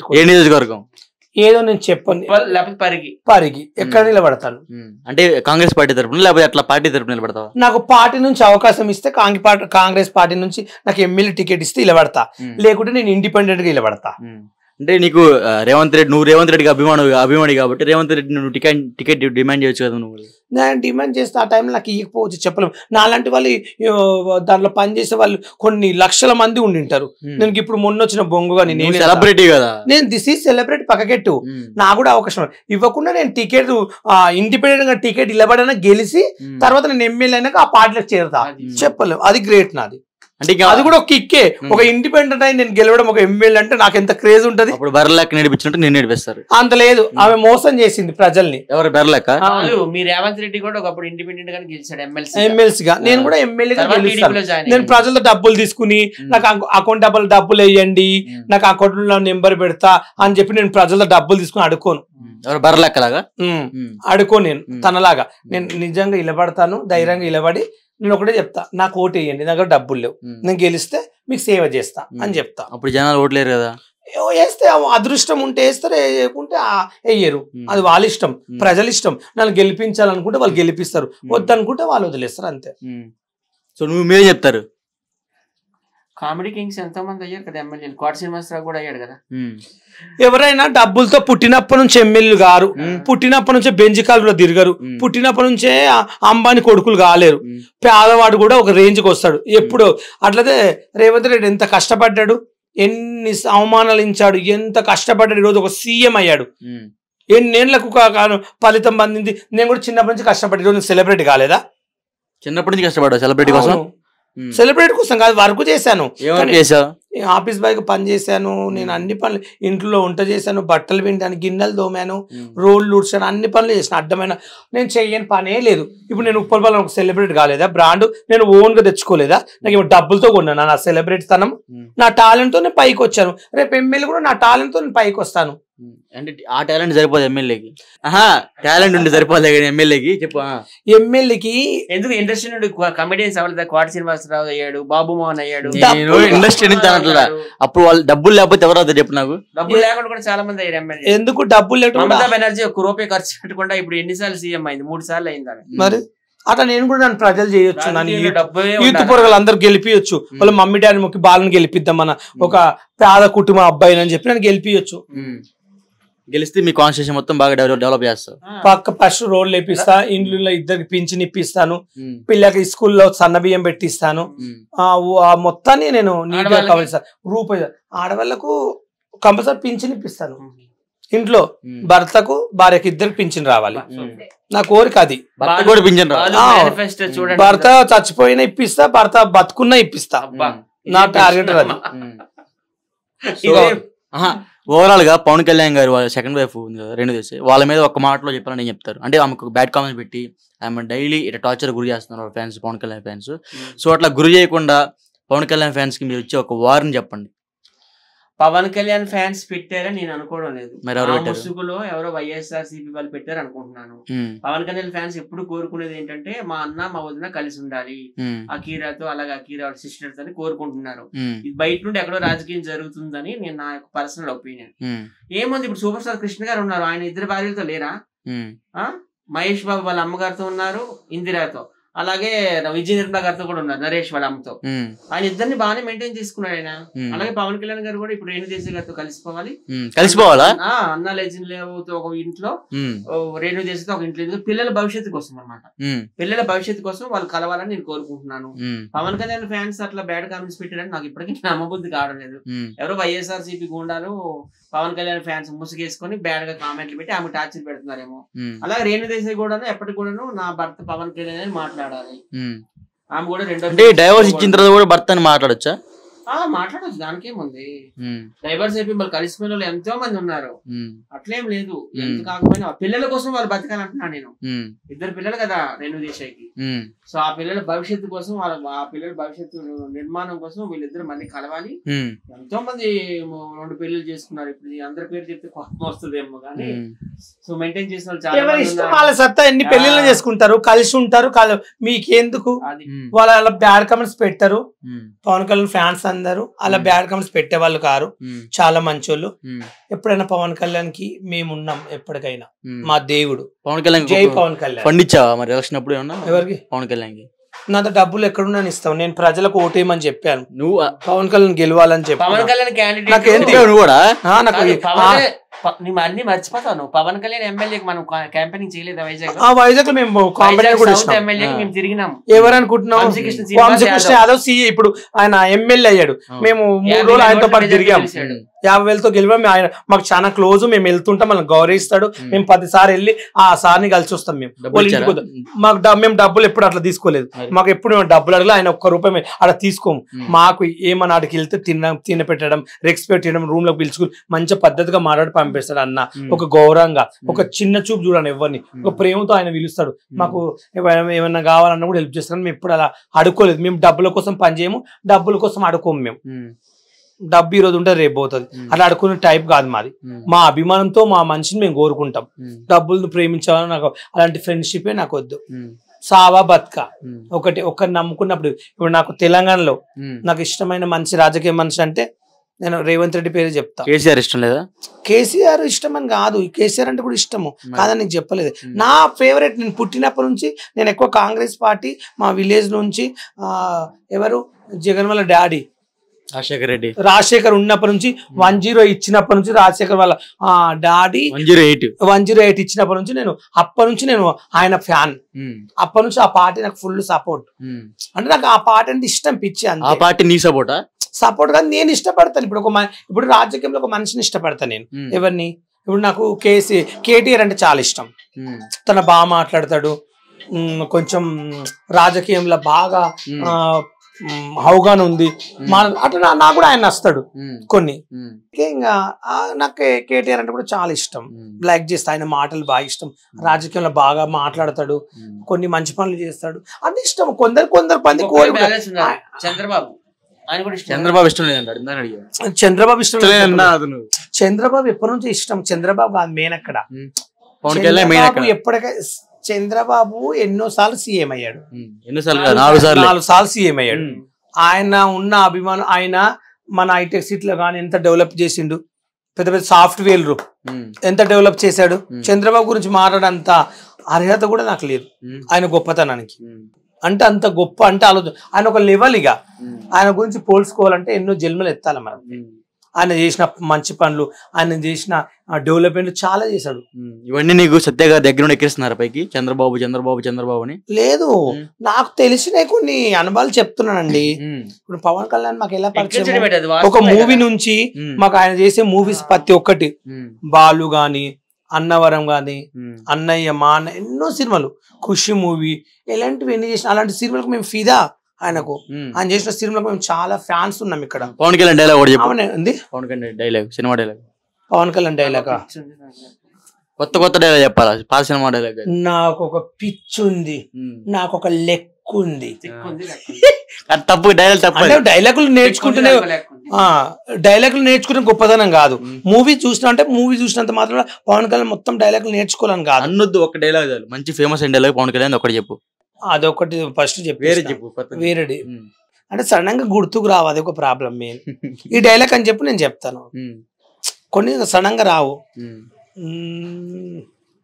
నియోజకవర్గం ఏ నియోజకవర్గం ఏదో నేను చెప్పను ఉప్పల్ లేకపోతే పరిగి పరిగి ఎక్కడ నిలబడతాను ఉమ్. అంటే కాంగ్రెస్ పార్టీ తరపున లేకపోతే అట్లా పార్టీ తరపున నిలబడతావా నాకు పార్టీ నుంచి అవకాశం ఇస్తే కాంగ్రెస్ పార్టీ కాంగ్రెస్ పార్టీ నుంచి నాకు ఎమ్మెల్యే టికెట్ ఇస్తే నిలబడతా ఉమ్. లేకుంటే నేను ఇండిపెండెంట్ గా నిలబడతా ఉమ్. అంటే నీకు ఆ, రేవంత్ రెడ్డి నువ్వు రేవంత్ రెడ్డికి అభిమాను అభిమాని కాబట్టి రేవంత్ రెడ్డి నువ్వు టికెట్ టికెట్ డిమాండ్ చేయొచ్చు కదా నువ్వు నేను డిమాండ్ చేస్తే ఆ టైంలో నాకు ఇవ్వకపోవచ్చు చెప్పలేము నాలాంటి వాళ్ళు ఈ, దాంట్లో పనిచేసే వాళ్ళు కొన్ని లక్షల మంది ఉండింటారు నేను ఇప్పుడు మొన్న వచ్చిన బొంగుగా నేను సెలబ్రిటీ కదా నేను దిస్ ఈజ్ సెలబ్రేట్ పక్కకెట్టు ఉమ్. నాకు కూడా అవకాశం ఇవ్వకుండా నేను టికెట్ ఇండిపెండెంట్ గా టికెట్ ఇవ్వబడిన గెలిచి ఉమ్. తర్వాత నేను ఎమ్మెల్యే అయినాక ఆ పార్టీలకు చేరుతా అది. చెప్పలేము అది గ్రేట్ నాది అంటే ఇంకా అది కూడా ఒక కిక్కే ఉమ్. ఒక ఇండిపెండెంట్ అయి నేను గెలవడం ఒక ఎమ్మెల్యే అంటే నాకు ఎంత క్రేజ్ ఉంటది అప్పుడు బర్రెలెక్క నడిపించినట్టు నేను నడిపిస్తారు అంత లేదు ఆమె మోసం చేసింది ప్రజల్ని ఎవరు బెర్లెక్క వాళ్ళు మీ రేవంత్ రెడ్డి కూడా ఒకప్పుడు ఇండిపెండెంట్ గానే గెలిచాడు ఎమ్మెల్సీ ఎమ్మెల్సీ గా నేను కూడా ఎమ్మెల్యేగా తర్వాత గెలుస్తాను టీడీపీలో జాయిన్ నేను ప్రజలతో డబ్బులు తీసుకుని ఉమ్. నాకు అకౌ- అకౌంట్ డబ్బులు డబ్బులు వేయండి ఉమ్. నాకు అకౌంట్ లో నెంబర్ పెడతా అని చెప్పి నేను ప్రజలతో డబ్బులు తీసుకుని అడుకోను ఎవరు బర్రెలెక్కలాగా ఉమ్. ఉమ్. అడుకో నేను ఉమ్. తనలాగా నేను నిజంగా ఇలబడతాను ధైర్యంగా ఇలబడి నేను ఒకటే చెప్తా నాకు ఓటు వేయండి నా దగ్గర డబ్బులు లేవు ఉమ్. నేను గెలిస్తే మీకు సేవ చేస్తా అని చెప్తా అప్పుడు జనాలు ఓట్లేరు కదా ఏవో వేస్తే ఆ అదృష్టం ఉంటే వేస్తారు వేయకుంటే ఆ వేయరు ఉమ్. అది వాళ్ళ ఇష్టం ఉమ్. ప్రజల ఇష్టం నన్ను గెలిపించాలనుకుంటే వాళ్ళు గెలిపిస్తారు ఉమ్. వద్దనుకుంటే వాళ్ళు వదిలేస్తారు అంతే ఉమ్. సో నువ్వు మీరే చెప్తారు కామెడీ కింగ్స్ ఎంతో మంది అయ్యారు కదా ఎమ్మెల్యేలు కోట శ్రీనివాసరావు కూడా అయ్యాడు కదా ఉమ్. ఎవరైనా డబ్బులతో పుట్టినప్పటి నుంచి ఎమ్మెల్యేలు గారు ఉమ్. పుట్టినప్పటి నుంచే బెంచ్ కాలులో తిరగరు ఉమ్. పుట్టినప్పటి నుంచే ఆ అంబానీ కొడుకులు కాలేరు ఉమ్. పేదవాడు కూడా ఒక రేంజ్కి వస్తాడు ఎప్పుడు అట్లయితే రేవంత్ రెడ్డి ఎంత కష్టపడ్డాడు ఎన్ని అవమానాలు ఇచ్చాడు ఎంత కష్టపడ్డాడు ఈరోజు ఒక సీఎం అయ్యాడు ఉమ్. ఎన్నేళ్లకు కా- కా- ఫలితం పొందింది నేను కూడా చిన్నప్పటి నుంచి కష్టపడి ఈరోజు సెలబ్రిటీ కాలేదా చిన్నప్పటి నుంచి కష్టపడ్డావు సెలబ్రిటీ కోసం ఉమ్. సెలబ్రిటీ కోసం కాదు వర్క్ చేశాను ఏమని కానీ- చేసావు ఈ ఆఫీస్ బాయ్కి పని చేశాను నేను అన్ని పనులు ఇంట్లో వంట చేశాను బట్టలు పిండాను గిన్నెలు తోమాను రోడ్లు ఊడ్చాను అన్ని పనులు చేసిన అడ్డమైన నేను చెయ్యని పనే లేదు ఇప్పుడు నేను ఉప్పల్ పాలెం ఒక సెలబ్రిటీ కాలేదా బ్రాండ్ నేను ఓన్ గా తెచ్చుకోలేదా నాకు ఇప్పుడు డబ్బులతో కొన్నాను నా సెలబ్రిటీ తనం ఉమ్. నా టాలెంట్ తో నేను పైకి వచ్చాను రేపు ఎమ్మెల్యే కూడా నా టాలెంట్ తో నేను పైకి వస్తాను ఉమ్. అంటే ఆ టాలెంట్ సరిపోదు ఎమ్మెల్యేకి ఆహా టాలెంట్ ఉండి సరిపోలే కానీ ఎమ్మెల్యేకి చెప్పు ఆ. ఎమ్మెల్యేకి ఎందుకు ఇండస్ట్రీ నుండి కమెడియన్స్ అవ్వలేదు కోట శ్రీనివాసరావు అయ్యాడు బాబు మోహన్ అయ్యాడు నేను ఇండస్ట్రీ నుంచి అనట్లా అప్పుడు వాళ్ళు డబ్బులు లేకపోతే ఎవరు అవుతారు చెప్పు నాకు డబ్బులు లేకుండా కూడా చాలా మంది అయ్యారు ఎమ్మెల్యే ఎందుకు డబ్బులు లేకుండా మమతా బెనర్జీ ఒక రూపాయి ఖర్చు పెట్టకుండా ఇప్పుడు ఎన్నిసార్లు సీఎం అయింది మూడు సార్లు అయింది ఆమె. మరి అట్లా నేను కూడా నన్ను ప్రజలు చేయొచ్చు నన్ను రాజకీయాల్లో యూత్- డబ్బే యూత్ ఉండాలి. పొరగలు అందరు గెలిపియొచ్చు వాళ్ళ మమ్మీ డాడీ మొక్కి బాలను గెలిపిద్దాం మన ఒక పేద కుటుంబ అబ్బాయిని అని చెప్పి నన్ను గెలిపియొచ్చు ఉమ్. గెలిస్తే మీ కాన్స్టిట్యూషన్ మొత్తం బాగా డెవలప్ డెవలప్ చేస్తావు ఆ. పక్క ఫస్ట్ రోడ్లు వేపిస్తా ఇండ్లలో ఇద్దరికి పింఛన్ ఇప్పిస్తాను ఉమ్. పిల్లకి స్కూల్లో సన్న బియ్యం పెట్టిస్తాను ఉమ్. ఆ ఊ- ఆ మొత్తాన్ని నేను నీట్గా ఆడవాళ్ళకి? కవర్ చేస్తాను రూపాయి ఆడవాళ్ళకు కంపల్సరీ పింఛన్ ఇప్పిస్తాను ఇంట్లో ఉమ్. భర్తకు భార్యకి ఇద్దరికి పింఛన్ రావాలి ఉమ్. నా కోరిక అది భర్త కూడా పింఛన్ రా వాళ్ళు ఆ. manifesto చూడండి భర్త చచ్చిపోయినా ఇప్పిస్తా భర్త బతుకున్నా ఇప్పిస్తా అబ్బా. నా టార్గెట్ అది ఇదే ఓవరాల్ గా పవన్ కళ్యాణ్ గారు వాళ్ళ సెకండ్ వైఫ్ ఉంది కదా రెండు తెలిసి వాళ్ళ మీద ఒక మాటలో చెప్పాలని నేను చెప్తారు అంటే ఆమెకు బ్యాడ్ కామెంట్స్ పెట్టి ఆమె డైలీ ఇట్లా టార్చర్ గురి చేస్తున్నారు వాళ్ళ fans Pawan Kalyan fans so అట్లా గురి చేయకుండా పవన్ కళ్యాణ్ ఫ్యాన్స్ కి మీరు వచ్చి ఒక వార్ని చెప్పండి పవన్ కళ్యాణ్ ఫ్యాన్స్ పెట్టారని నేను అనుకోవడం లేదు మరి ఎవరు ఆ పెట్టారు? ముసుగులో ఎవరో వైఎస్ఆర్ సిపి వాళ్ళు పెట్టారు అనుకుంటున్నాను ఉమ్, పవన్ కళ్యాణ్ ఫ్యాన్స్ ఎప్పుడు కోరుకునేది ఏంటంటే మా అన్న మా వదిన కలిసి ఉండాలి ఉమ్, అకీరాతో అలాగే అకీరా సిస్టర్స్ అని కోరుకుంటున్నారు ఉమ్, ఇది బయట నుండి ఎక్కడో రాజకీయం జరుగుతుందని నేను నా యొక్క పర్సనల్ ఒపీనియన్ ఉమ్, ఏముంది ఇప్పుడు సూపర్ స్టార్ కృష్ణ గారు ఉన్నారు ఆయన ఇద్దరు భార్యలతో లేరా ఉమ్, ఆ మహేష్ బాబు వాళ్ళ అమ్మగారితో ఉన్నారు ఇందిరాతో అలాగే విజయ నిర్మల గారితో కూడా ఉన్నారు నరేష్ వాళ్ళ అమ్మతో ఉమ్, ఆయన ఇద్దరిని బాగానే మెయింటైన్ చేసుకున్నాడు ఆయన ఉమ్, అలాగే పవన్ కళ్యాణ్ గారు కూడా ఇప్పుడు రేణు దేశాయ్ గారితో కలిసిపోవాలి ఉమ్. కలిసిపోవాలా ఆ, అన్న లెజన్ లేవుతో ఒక ఇంట్లో ఉమ్, ఓ రేణు దేశంతో ఒక ఇంట్లో ఎందుకు పిల్లల భవిష్యత్తు కోసం అన్నమాట ఉమ్, పిల్లల భవిష్యత్తు కోసం వాళ్ళు కలవాలని నేను కోరుకుంటున్నాను ఉమ్, పవన్ కళ్యాణ్ ఫ్యాన్స్ అట్లా బ్యాడ్ కామెంట్స్ పెట్టారని నాకు ఇప్పటికీ నమ్మబుద్ధి కావడం లేదు ఉమ్, ఎవరో వైఎస్ఆర్ సిపి గుండాలు పవన్ కళ్యాణ్ ఫ్యాన్స్ ముసుగేసుకొని బ్యాడ్ గా కామెంట్లు పెట్టి ఆమె టార్చర్ పెడుతున్నారేమో ఉమ్, అలాగే రేణు దేశాయ్ కూడాను ఎప్పటికి కూడాను నా భర్త పవన్ కళ్యాణ్ అని మాట్లాడాలి ఉమ్. ఆమె కూడా రెండో అంటే డైవర్స్ ఇచ్చిన తర్వాత కూడా భర్త అని మాట్లాడొచ్చా ఆ, మాట్లాడొచ్చు దానికేముంది ఉమ్, డైవర్స్ అయిపోయి వాళ్ళు కలిసిపోయిన వాళ్ళు ఎంతో మంది ఉన్నారు ఉమ్, అట్లేం లేదు మ్మ్. ఎంత కాకపోయినా పిల్లల కోసం వాళ్ళు బతకాలంటున్నా నేను ఉమ్, ఇద్దరు పిల్లలు కదా రేణు దేశాయ్కి ఉమ్, సో ఆ పిల్లల భవిష్యత్తు కోసం వాళ్ళ ఆ పిల్లల భవిష్యత్తు నిర్మాణం కోసం వీళ్ళిద్దరు మళ్ళీ కలవాలి ఉమ్, ఎంతో మంది మ- రెండు పెళ్లిళ్ళు చేసుకున్నారు ఇప్పుడు ఈ అందరి పేరు చెప్తే కోపం వస్తుందేమో కానీ ఉమ్. సో మెయింటైన్ చేసిన వాళ్ళు చాలా ఎవరి మంది ఇష్టం ఉన్నారు. వాళ్ళ సత్తా ఎన్ని పెళ్లిళ్ళు చేసుకుంటారు కలిసి ఉంటారు కల- మీకెందుకు అది వాళ్ళ బ్యాడ్ కమెంట్స్ పెట్టారు ఉమ్, పవన్ కళ్యాణ్ ఫ్యాన్స్ అని అందరూ అలా బ్యాడ్ కామెంట్స్ పెట్టేవాళ్ళు కారు ఉమ్, చాలా మంచోళ్ళు ఉమ్, ఎప్పుడైనా పవన్ కళ్యాణ్ కి మేము ఉన్నాం ఎప్పటికైనా ఉమ్. మా దేవుడు పవన్ కళ్యాణ్ జై పవన్ కళ్యాణ్ ఫండ్ ఇచ్చావా మరి ఎలక్షన్ అప్పుడు ఏమన్నా ఎవరికి పవన్ కళ్యాణ్ కి నాతో డబ్బులు ఎక్కడున్నా ఇస్తాం నేను ప్రజలకు ఓటేయమని చెప్పాను నువ్వు ఆ- పవన్ కళ్యాణ్ గెలవాలని పవన్ చెప్పాను కళ్యాణ్ క్యాండిడేట్ నాకేంటి? చెప్పావు నువ్వు కూడా ఆ, నాకు కాదు, పవన్ ఆ- కళ్యాణ్ ప- నువ్వు అన్ని మర్చిపోతావు నువ్వు పవన్ కళ్యాణ్ ఎమ్మెల్యేకి మనం క్యాంపెయినింగ్ చేయలేదా వైజాగ్ ఆ వైజాగ్ లో మేము కాంపిటీ కూడా సౌత్ ఇచ్చినాం ఎమ్మెల్యేకి ఆ. మేము తిరిగినాం ఎవరు అనుకుంటున్నాం వంశీకృష్ణ శ్రీనివాస్ వంశకృష్ణ యాదవ్. యాదవ్ సిఏ ఇప్పుడు ఆయన ఎమ్మెల్యే అయ్యాడు ఆ. మేము మూడు యాభై రోజులు ఆయనతో ఓట్ల పాటు మెజారిటీ తిరిగాం గెలిచాడు. యాభై వేలతో గెలివాం ఆయన మాకు చాలా క్లోజ్ మేము వెళ్తుంటాం మనం గౌరవిస్తాడు ఉమ్. మేము పదిసారి వెళ్ళి ఆ సార్ని కలిసి వస్తాం మేము డబ్బులు వాళ్ళ ఇచ్చారా? ఇంటికి వద్దాం. మాకు డబ్- మేము డబ్బులు ఎప్పుడు అట్లా తీసుకోలేదు మరి. మాకు ఎప్పుడు మేము డబ్బులు అడగలేదు ఆయన ఒక్క రూపాయి మేము అలా తీసుకోము ఉమ్. మాకు ఏమన్నా ఆడికి వెళ్తే తిన తిన పెట్టడం రెస్పెక్ట్ చేయడం రూమ్ లోకి పిలుచుకుని మంచి పద్ధతిగా మాట్లాడి పంపిస్తాడు అన్న ఉమ్. ఒక గౌరవంగా ఉమ్. ఒక చిన్న చూపు చూడండి ఎవరిని ఒక ప్రేమతో ఆయన పిలుస్తాడు మాకు ఏమైనా ఏమన్నా కావాలన్నా కూడా హెల్ప్ చేస్తాను మేము ఎప్పుడు అలా అడుకోలేదు మేము డబ్బుల కోసం పనిచేయము డబ్బుల కోసం అడుకోము మేము ఉమ్, డబ్బు ఈ రోజు ఉంటే రేపు పోతుంది ఉమ్, అలా అడుకునే టైప్ కాదు మాది ఉమ్, మా అభిమానంతో మా మనిషిని మేము కోరుకుంటాం ఉమ్, డబ్బులను ప్రేమించాలని నాకు అలాంటి ఫ్రెండ్షిపే నాకు వద్దు ఉమ్, సావా బతుక ఉమ్, ఒకటి ఒకరిని నమ్ముకున్నప్పుడు ఇప్పుడు నాకు తెలంగాణలో ఉమ్. నాకు ఇష్టమైన మనిషి రాజకీయ మనిషి అంటే నేను రేవంత్ రెడ్డి పేరు చెప్తా కేసీఆర్ ఇష్టం లేదా కేసీఆర్ ఇష్టం అని కాదు ఈ కేసీఆర్ అంటే కూడా ఇష్టము కాదని నీకు చెప్పలేదు నా ఫేవరెట్ నేను పుట్టినప్పటి నుంచి నేను ఎక్కువ కాంగ్రెస్ పార్టీ మా విలేజ్ నుంచి ఆ, ఎవరు జగన్ వాళ్ళ డాడీ రాజశేఖర్ రెడ్డి రాజశేఖర్ ఉన్నప్పటి నుంచి వన్ జీరో ఇచ్చినప్పటి నుంచి రాజశేఖర్ వాళ్ళ ఆ daddy one zero eight one zero eight ఇచ్చినప్పటి నుంచి నేను అప్పటి నుంచి నేను ఆయన ఫ్యాన్ అప్పటి నుంచి ఆ పార్టీ నాకు ఫుల్ సపోర్ట్ అంటే నాకు ఆ పార్టీ అంటే ఇష్టం పిచ్చి ఆ అంతే పార్టీ నీ సపోర్టా సపోర్ట్ కానీ నేను ఇష్టపడతాను ఇప్పుడు ఒక మ- ఇప్పుడు రాజకీయంలో ఒక మనిషిని ఇష్టపడతాను నేను ఎవరిని ఇప్పుడు నాకు కేసీ కేటీఆర్ అంటే చాలా ఇష్టం తన బాగా మాట్లాడతాడు ఉమ్, కొంచెం రాజకీయంలో బాగా ఆ, ఉమ్, అవగాహన ఉంది మా అట్లా నా- నాకు కూడా ఆయన నస్తాడు కొన్ని ఇంకే ఇంకా ఆ, నాకు కే- కేటీఆర్ అంటే కూడా చాలా ఇష్టం లైక్ చేస్తా ఆయన మాటలు బాగా ఇష్టం రాజకీయంలో బాగా మాట్లాడతాడు కొన్ని మంచి పనులు చేస్తాడు అది ఇష్టం కొందరు కొందరు మంది ఇంకొక కోరి balance ఉన్నారు. చంద్రబాబు ఆయన కూడా ఇష్టం చంద్రబాబు ఇష్టం లేదంటాడు ఇందాక అడిగా చంద్రబాబు ఇష్టం ఇష్టం అతను చంద్రబాబు ఎప్పటి నుంచి ఇష్టం చంద్రబాబు కాదు మెయిన్ అక్కడ పవన్ కళ్యాణ్ మెయిన్ చంద్రబాబు అక్కడ ఎప్పటికై చంద్రబాబు ఎన్నో సార్లు సీఎం అయ్యాడు ఉమ్, ఎన్నిసార్లు కాదు, నాలుగు సార్లు నాలుగు సార్లు సీఎం అయ్యాడు ఆయన ఉన్న అభిమానం ఆయన మన హైటెక్ సిటీలో కానీ ఎంత డెవలప్ చేసిండు పెద్ద పెద్ద సాఫ్ట్వేర్లు ఎంత డెవలప్ చేశాడు Hmm. చంద్రబాబు గురించి మాట్లాడంత అర్హత కూడా నాకు లేదు ఆయన గొప్పతనానికి అంటే అంత గొప్ప అంటే ఆలోచన ఆయన ఒక లెవెల్ ఇక ఆయన గురించి పోల్చుకోవాలంటే ఎన్నో జన్మలు ఎత్తాలి మనం ఆయన చేసిన మంచి పనులు ఆయన చేసిన డెవలప్మెంట్ చాలా చేశాడు ఇవన్నీ నీకు సత్య గారి దగ్గర నుండి ఎక్కిస్తున్నారు పైకి చంద్రబాబు చంద్రబాబు చంద్రబాబు అని లేదు Hmm. నాకు తెలిసిన కొన్ని అనుభవాలు చెప్తున్నానండి ఇప్పుడు పవన్ కళ్యాణ్ మాకు ఎలా పరిచయం ఎక్కించడం ఏంటి? అది ఒక వాస్తవమే మూవీ కదా. నుంచి మాకు ఆయన చేసే మూవీస్ ప్రతి ఒక్కటి బాలు గాని అన్నవరం గాని అన్నయ్య మా అన్న ఎన్నో సినిమాలు ఖుషి మూవీ ఇలాంటివి ఎన్ని చేసిన అలాంటి సినిమాలకు మేము ఫిదా ఆయనకు ఆయన చేసిన సినిమాలకు మేము చాలా ఫ్యాన్స్ ఉన్నాం ఇక్కడ పవన్ కళ్యాణ్ డైలాగ్ కూడా చెప్పు అవునే ఉంది Pawan Kalyan dialogue cinema dialogue Pawan Kalyan dialogue కొత్త కొత్త డైలాగ్ చెప్పాలా పాత సినిమా డైలాగ్ నాకు ఒక పిచ్ ఉంది నాకు ఒక లెక్క ఉంది చిక్కుంది, లెక్కుంది. తప్పు డైలాగ్ తప్పు అంటే డైలాగులు నేర్చుకుంటేనే చిక్కుంది, లెక్కుంది. ఆ డైలాగులు నేర్చుకునే గొప్పదనం కాదు మూవీ చూసినా అంటే మూవీ చూసినంత మాత్రం పవన్ కళ్యాణ్ మొత్తం డైలాగులు నేర్చుకోవాలని కాదు అన్నొద్దు ఒక డైలాగ్ చాలు మంచి ఫేమస్ అయిన డైలాగ్ పవన్ కళ్యాణ్ ఒకటి చెప్పు అదొకటి ఫస్ట్ చెప్పి వేరే చెప్పు కొత్తది. వేరేది ఉమ్. అంటే సడన్ గా గుర్తుకు రావు అది ఒక ప్రాబ్లం మెయిన్ ఈ డైలాగ్ అని చెప్పి నేను చెప్తాను ఉమ్. కొన్ని సడన్ గా రావు ఉమ్. మ్మ్.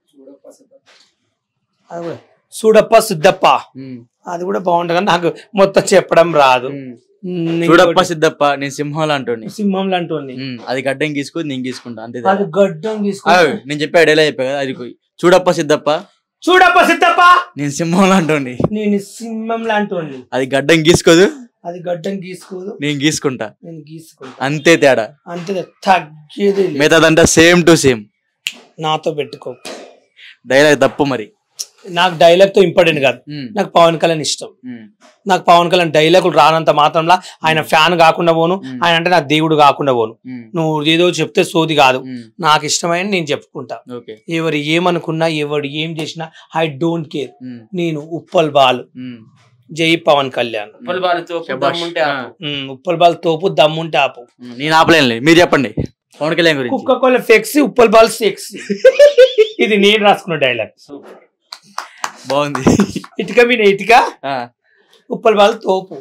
అది కూడా చూడప్ప సుద్దప్ప ఉమ్. అది కూడా బాగుంటుంది కానీ నాకు మొత్తం చెప్పడం రాదు ఉమ్. మ్మ్, చూడప్ప ఇంకోటి సిద్ధప్ప నేను సింహాలు అంటోని సింహం లాంటి ఉమ్. అది గడ్డం గీసుకో నేను గీసుకుంటా అంతే అది గడ్డం ఆ, తీసుకుని నేను చెప్పా డైలాగ్ చెప్పా కదా అది కొయ్. చూడప్ప సిద్ధప్ప చూడప్ప సిద్ధప్ప నేను సింహంలో అంటోని నేను సింహం లాంటి అది గడ్డం గీసుకోదు అది గడ్డం గీసుకోదు నేను గీసుకుంటా నేను గీసుకుంటా అంతే తేడా అంతే తగ్గేది లేదు. మిగతాదంతా సేమ్ టు సేమ్ నాతో పెట్టుకో డైలాగ్ తప్పు మరి నాకు డైలాగ్ తో ఇంపార్టెంట్ కాదు ఉమ్. నాకు పవన్ కళ్యాణ్ ఇష్టం ఉమ్. నాకు పవన్ కళ్యాణ్ డైలాగులు రానంత మాత్రంలా ఆయన ఫ్యాన్ కాకుండా పోను ఉమ్. ఆయన అంటే నా దేవుడు కాకుండా పోను ఉమ్. నువ్వు ఏదో చెప్తే సోది కాదు ఉమ్. నాకు ఇష్టమైన నేను చెప్పుకుంటా ఓకే ఎవరు ఏమనుకున్నా ఎవడు ఏం చేసినా ఐ డోంట్ కేర్ ఉమ్. నేను ఉప్పల్ బాల్ ఉమ్. జై పవన్ కళ్యాణ్ ఉప్పల్ బాలుతో శభాష్. దమ్ముంటే ఆ. ఆపు. ఉమ్, ఉప్పల్ బాల్ తోపు దమ్ముంటే ఆపు ఉమ్. నేను ఆపలేను మీరు చెప్పండి పవన్ కళ్యాణ్ గురించి కుక్క కొల ఫెక్సి ఉప్పల్ బాల్ సెక్సీ ఇది నేను రాసుకున్న డైలాగ్ బాగుంది ఇటుక మీద ఇటుక ఆ. ఉప్పల్ బాల్ తోపు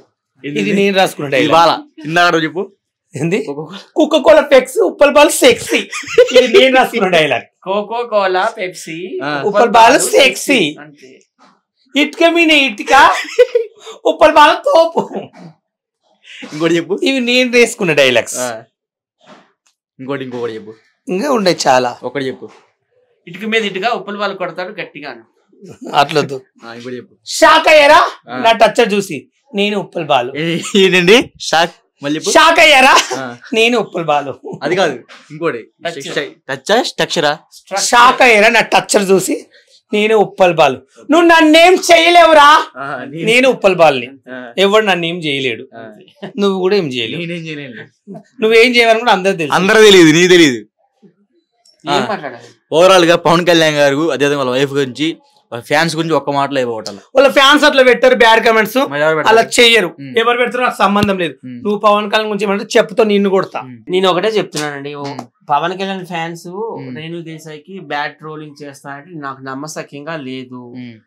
ఇది నేను రాసుకున్న ఇది డైలాగ్ బాల ఇందాక చెప్పు ఏంది ఒక్కొక్క- కుక్క కోల పెక్స్ ఉప్పల్ బాల్ సెక్సీ ఇది నేను రాసుకున్న డైలాగ్ కోకో కోలా పెప్సీ ఆ. ఉప్పల్ బాల్ సెక్సీ అంతే ఇటుక మీన ఇటుక ఉప్పల్ బాల్ తోపు ఇంకోటి చెప్పు ఇవి నేను వేసుకున్న డైలాగ్స్ ఆ. ఇంకోటి ఇంకొకటి చెప్పు ఇంకా ఉండే చాలా ఒకటి చెప్పు ఇటుక మీద ఇటుగా ఉప్పల వాళ్ళు కొడతాడు గట్టిగాను అట్లొద్దు ఆ, ఇంకోటి చెప్పు షాక్ అయ్యారా ఆ. నా టచ్చర్ చూసి నేను ఉప్పల్ బాలు ఏ- ఏంటండి షాక్ మళ్ళీ చెప్పు షాక్ అయ్యారా ఆ, నేను ఉప్పల్ బాలు అది కాదు ఇంకోటి Touch. టచ్చా స్ట్రక్చరా షాక్ అయ్యారా నా టచ్చర్ చూసి నేను ఉప్పల్ బాలు నువ్వు నన్నేం చేయలేవురా నేను ఉప్పల్ బాల్ని ఎవడు నన్ను ఏం చేయలేడు నువ్వు కూడా ఏం చేయలేవు నేనేం చేయలేను నువ్వేం చేయవని కూడా అందరు తెలుసు అందరూ తెలియదు నీ తెలియదు ఏం ఆ. మాట్లాడాలి ఓవరాల్ గా పవన్ కళ్యాణ్ గారు అదేవిధంగా వాళ్ళ వైఫ్ గురించి వాళ్ళ ఫ్యాన్స్ గురించి ఒక్క మాటలో ఇవ్వటం వాళ్ళ ఫ్యాన్స్ అట్లా పెట్టారు బ్యాడ్ కమెంట్స్ అలా చెయ్యరు ఉమ్. ఎవరు పెడతారో నాకు సంబంధం లేదు ఉమ్. నువ్వు పవన్ కళ్యాణ్ గురించి ఏమంటే చెప్పుతో నిన్ను కొడతా నేను ఒకటే చెప్తున్నానండి ఓ మ్మ్. పవన్ కళ్యాణ్ ఫ్యాన్స్ మ్మ్. రేణు దేశాయ్కి బ్యాడ్ ట్రోలింగ్ చేస్తానంటే నాకు నమ్మసక్యంగా లేదు